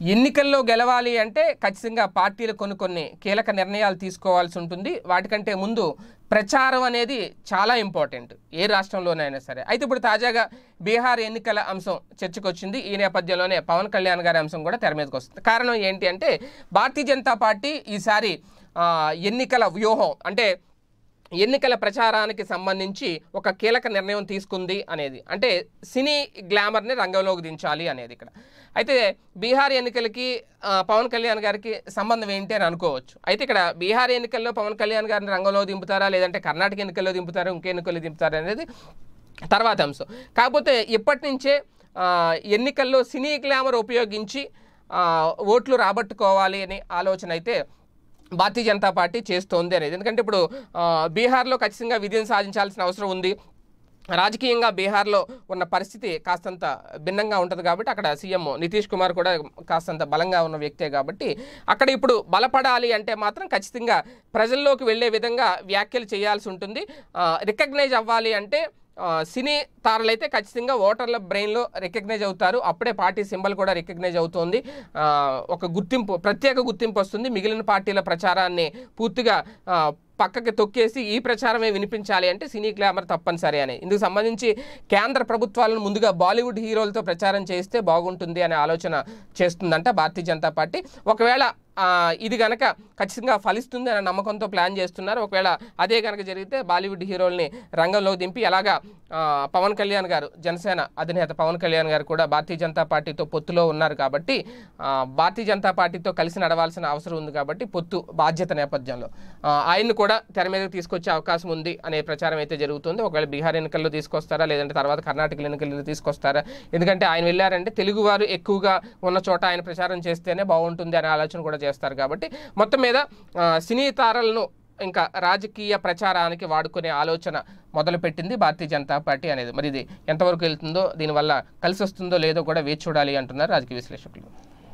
ఎన్నికల్లో గెలవాలి అంటే ఖచ్చితంగా పార్టీలు కొన్ని కొన్ని కీలక నిర్ణయాలు తీసుకోవాల్సి ఉంటుంది వాటికంటే ముందు ప్రచారం అనేది చాలా ఇంపార్టెంట్ ఏ రాష్ట్రంలోనైనా సరే అయితే ఇప్పుడు తాజాగా బీహార్ ఎన్నికల అంశం చర్చకు వచ్చింది ఈ నేపథ్యంలోనే పవన్ కళ్యాణ్ గారి అంశం కూడా తెర మీదకి వస్తుంది కారణం ఏంటి అంటే భారతీయ జనతా పార్టీ ఈసారి ఆ, ఎన్నికల వ్యూహం అంటే ఎన్నికల ప్రచారానికి సంబంధించి ఒక కీలక నిర్ణయం తీసుకుంది అనేది అంటే సినీ గ్లామర్ని రంగంలోకి దించాలి అనేది ఇక్కడ అయితే బీహార్ ఎన్నికలకి ఆ, పవన్ కళ్యాణ్ గారికి సంబంధం ఏంటి అని అనుకోవచ్చు అయితే ఇక్కడ బీహార్ ఎన్నికల్లో పవన్ కళ్యాణ్ గారిని రంగంలో దింపుతారా లేదంటే కర్ణాటక ఎన్నికల్లో దింపుతారా ఇంకే ఎన్నికల్లో దింపుతారా అనేది తర్వాత అంశం కాకపోతే ఇప్పటి నుంచే ఆ, ఎన్నికల్లో సినీ గ్లామర్ ఉపయోగించి ఆ, ఓట్లు రాబట్టుకోవాలి అనే ఆలోచన అయితే భారతీయ జనతా పార్టీ చేస్తోంది అనేది ఎందుకంటే ఇప్పుడు ఆ, బీహార్లో ఖచ్చితంగా విజయం సాధించాల్సిన అవసరం ఉంది రాజకీయంగా బీహార్లో ఉన్న పరిస్థితి కాస్తంత భిన్నంగా ఉంటుంది కాబట్టి అక్కడ సీఎం నితీష్ కుమార్ కూడా కాస్తంత బలంగా ఉన్న వ్యక్తే కాబట్టి అక్కడ ఇప్పుడు బలపడాలి అంటే మాత్రం ఖచ్చితంగా ప్రజల్లోకి వెళ్ళే విధంగా వ్యాఖ్యలు చేయాల్సి ఉంటుంది రికగ్నైజ్ అవ్వాలి అంటే ఆ, సినీ తారలైతే ఖచ్చితంగా ఓటర్ల బ్రెయిన్లో రికగ్నైజ్ అవుతారు అప్పుడే పార్టీ సింబల్ కూడా రికగ్నైజ్ అవుతోంది ఆ, ఒక గుర్తింపు ప్రత్యేక గుర్తింపు వస్తుంది మిగిలిన పార్టీల ప్రచారాన్ని పూర్తిగా ఆ, పక్కకి తొక్కేసి ఈ ప్రచారమే వినిపించాలి అంటే సినీ గ్లామర్ తప్పనిసరి అని ఇందుకు సంబంధించి కేంద్ర ప్రభుత్వాలను ముందుగా బాలీవుడ్ హీరోలతో ప్రచారం చేస్తే బాగుంటుంది అనే ఆలోచన చేస్తుందంట భారతీయ జనతా పార్టీ ఒకవేళ ఆ, ఇది గనక ఖచ్చితంగా ఫలిస్తుంది అనే నమ్మకంతో ప్లాన్ చేస్తున్నారు ఒకవేళ అదే కనుక జరిగితే బాలీవుడ్ హీరోల్ని రంగంలో దింపి అలాగా ఆ, పవన్ కళ్యాణ్ గారు జనసేన అధినేత పవన్ కళ్యాణ్ గారు కూడా భారతీయ జనతా పార్టీతో పొత్తులో ఉన్నారు కాబట్టి ఆ, భారతీయ జనతా పార్టీతో కలిసి నడవాల్సిన అవసరం ఉంది కాబట్టి పొత్తు బాధ్యత నేపథ్యంలో ఆ, ఆయన్ని కూడా తెర మీదకి తీసుకొచ్చే అవకాశం ఉంది అనే ప్రచారం అయితే జరుగుతుంది ఒకవేళ బీహార్ ఎన్నికల్లో తీసుకొస్తారా లేదంటే తర్వాత కర్ణాటక ఎన్నికల్లో తీసుకొస్తారా ఎందుకంటే ఆయన వెళ్ళారంటే తెలుగువారు ఎక్కువగా ఉన్న చోట ఆయన ప్రచారం చేస్తేనే బాగుంటుంది అనే ఆలోచన కూడా చేస్తారు కాబట్టి మొత్తం మీద ఆ, సినీ తారలను ఇంకా రాజకీయ ప్రచారానికి వాడుకునే ఆలోచన మొదలుపెట్టింది భారతీయ జనతా పార్టీ అనేది మరి ఇది ఎంతవరకు వెళ్తుందో దీనివల్ల కలిసి వస్తుందో లేదో కూడా వేచి చూడాలి అంటున్నారు రాజకీయ విశ్లేషకులు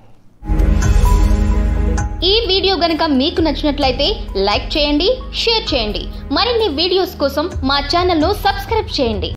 ఈ వీడియో గనుక మీకు నచ్చినట్లయితే లైక్ చేయండి షేర్ చేయండి మరిన్ని వీడియోస్ కోసం మా ఛానల్ను సబ్స్క్రైబ్ చేయండి